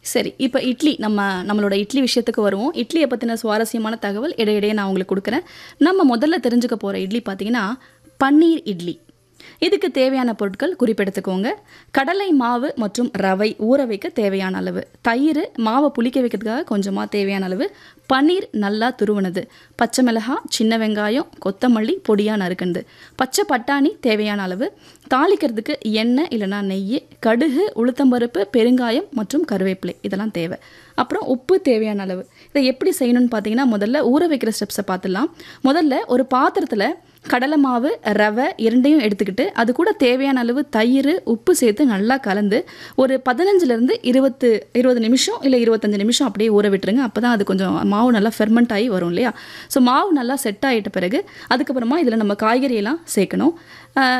சரி இப்போ இட்லி நம்ம நம்மளோட இட்லி விஷயத்துக்கு வருவோம் இட்லியை பற்றின சுவாரஸ்யமான தகவல் இடையிடையே நான் உங்களுக்கு கொடுக்குறேன் நம்ம முதல்ல தெரிஞ்சுக்க போகிற இட்லி பார்த்தீங்கன்னா பன்னீர் இட்லி இதுக்கு தேவையான பொருட்கள் குறிப்பெடுத்துக்கோங்க கடலை மாவு மற்றும் ரவை ஊற வைக்க தேவையான அளவு தயிர் மாவை புளிக்க வைக்கிறதுக்காக கொஞ்சமாக தேவையான அளவு பன்னீர் நல்லா துருவனது பச்சை மிளகாய் சின்ன வெங்காயம் கொத்தமல்லி பொடியாக நறுக்குனது பச்சை பட்டாணி தேவையான அளவு தாளிக்கிறதுக்கு எண்ணெய் இல்லைன்னா நெய் கடுகு உளுத்தம்பருப்பு பெருங்காயம் மற்றும் கருவேப்பிலை இதெல்லாம் தேவை அப்புறம் உப்பு தேவையான அளவு இதை எப்படி செய்யணும்னு பார்த்தீங்கன்னா முதல்ல ஊற வைக்கிற ஸ்டெப்ஸை பார்த்துடலாம் முதல்ல ஒரு பாத்திரத்தில் கடலை மாவு ரவை இரண்டையும் எடுத்துக்கிட்டு அது கூட தேவையான அளவு தயிர் உப்பு சேர்த்து நல்லா கலந்து ஒரு பதினஞ்சுலேருந்து இருபத்து இருபது நிமிஷம் இல்லை இருபத்தஞ்சு நிமிஷம் அப்படியே ஊற விட்டுருங்க அப்போ தான் அது கொஞ்சம் மாவு நல்லா ஃபெர்மெண்ட் ஆகி வரும் இல்லையா ஸோ மாவு நல்லா செட் ஆகிட்ட பிறகு அதுக்கப்புறமா இதில் நம்ம காய்கறியெல்லாம் சேர்க்கணும்